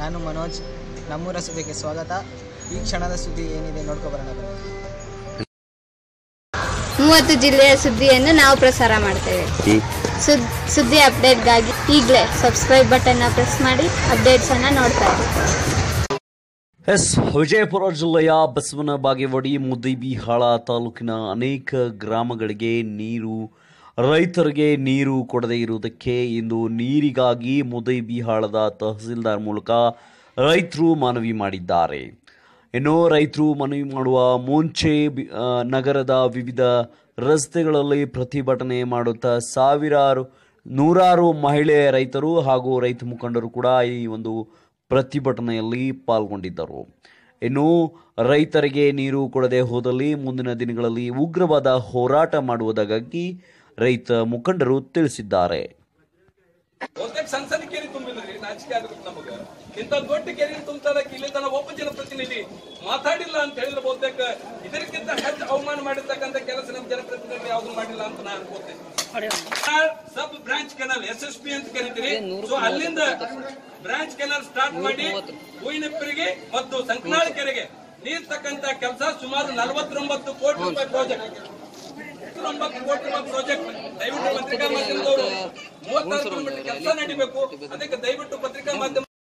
ನಾನು ಮನೋಜ್ ನಮ್ಮೂರ ಸುದ್ದಿಗೆ ಸ್ವಾಗತ ಈ ಕ್ಷಣದ ಸುದ್ದಿ ಏನಿದೆ ನೋಡ್ಕೊಬರೋಣ ಬನ್ನಿ ಮೂವತ್ತು ಜಿಲ್ಲೆಯ ಸುದ್ದಿಯನ್ನು ನಾವು ಪ್ರಸಾರ ಮಾಡ್ತೇವೆ ಸುದ್ ಸುದ್ದಿ ಅಪ್ಡೇಟ್ಗಾಗಿ ಈಗಲೇ ಸಬ್ಸ್ಕ್ರೈಬ್ ಬಟನ್ನ ಪ್ರೆಸ್ ಮಾಡಿ ಅಪ್ಡೇಟ್ಸನ್ನು ನೋಡ್ತಾ ಇರಿ ಎಸ್ ವಿಜಯಪುರ ಜಿಲ್ಲೆಯ ಬಸವನ ಬಾಗೇವಾಡಿ ಮುದ್ದೇಬಿಹಾಳ ತಾಲೂಕಿನ ಅನೇಕ ಗ್ರಾಮಗಳಿಗೆ ನೀರು ರೈತರಿಗೆ ನೀರು ಕೊಡದೇ ಇರುವುದಕ್ಕೆ ಇಂದು ನೀರಿಗಾಗಿ ಮುದ್ದೇಬಿಹಾಳದ ತಹಸೀಲ್ದಾರ್ ಮೂಲಕ ರೈತರು ಮನವಿ ಮಾಡಿದ್ದಾರೆ ಇನ್ನು ರೈತರು ಮನವಿ ಮಾಡುವ ಮುಂಚೆ ಬಿ- ಆ, ನಗರದ ವಿವಿಧ ರಸ್ತೆಗಳಲ್ಲಿ ಪ್ರತಿಭಟನೆ ಮಾಡುತ್ತಾ ಸಾವಿರಾರು ನೂರಾರು ಮಹಿಳೆ ರೈತರು ಹಾಗೂ ರೈತ ಮುಖಂಡರು ಕೂಡ ಈ ಒಂದು ಪ್ರತಿಭಟನೆಯಲ್ಲಿ ಪಾಲ್ಗೊಂಡಿದ್ದರು ಇನ್ನು ರೈತರಿಗೆ ನೀರು ಕೊಡದೆ ಹೋದಲ್ಲಿ ಮುಂದಿನ ದಿನಗಳಲ್ಲಿ ಉಗ್ರವಾದ ಹೋರಾಟ ಮಾಡುವುದಾಗಿ ರೈತ ಮುಖಂಡರು ತಿಳಿಸಿದ್ದಾರೆ ಬಹುತೇಕ ಸಣ್ಣ ಸಣ್ಣ ಕೆರೆ ತುಂಬಿದ್ರಿ ನಾಚಿಕೆ ಆಗ್ಬೇಕು ನಮಗ ಇಂಥ ದೊಡ್ಡ ಕೆರೆ ತುಂಬ್ತದಕ್ಕೆ ಇಲ್ಲಿ ತನ ಒಬ್ಬ ಜನಪ್ರತಿನಿಧಿ ಮಾತಾಡಿಲ್ಲ ಅಂತ ಹೇಳಿದ್ರೆ ಬಹುತೇಕ ಇದಕ್ಕಿಂತ ಹೆಚ್ಚು ಅವಮಾನ ಮಾಡಿರ್ತಕ್ಕಂಥ ಕೆಲಸ ನಮ್ಮ ಜನಪ್ರತಿನಿಧಿ ಯಾವ್ದು ಮಾಡಿಲ್ಲ ಅಂತ ನಾನು ಅನ್ಕೋತೇನೆ sub branch canal S S P ಅಂತ ಕರಿತೀರಿ ಸೊ ಅಲ್ಲಿಂದ ಬ್ರಾಂಚ್ ಕೆನಲ್ ಸ್ಟಾರ್ಟ್ ಮಾಡಿ ಹೂವಿನಪ್ಪರಿಗೆ ಮತ್ತು ಸಂಕನಾಳ ಕೆರೆಗೆ ನೀರ್ ತಕ್ಕಂತ ಕೆಲಸ ಸುಮಾರು ನಲವತ್ತೊಂಬತ್ತು ಕೋಟಿ ರೂಪಾಯಿ ಪ್ರಾಜೆಕ್ಟ್ ಒಂಬತ್ತು ಕೋಟಿ ರೂಪಾಯಿ ಪ್ರಾಜೆಕ್ಟ್ ದಯವಿಟ್ಟು ಪತ್ರಿಕಾ ಮಾಧ್ಯಮದವರು ಮೂವತ್ತಾರು ಕಿಲೋಮೀಟರ್ ಕೆಲಸ ನಡಿಬೇಕು ಅದಕ್ಕೆ ದಯವಿಟ್ಟು ಪತ್ರಿಕಾ ಮಾಧ್ಯಮ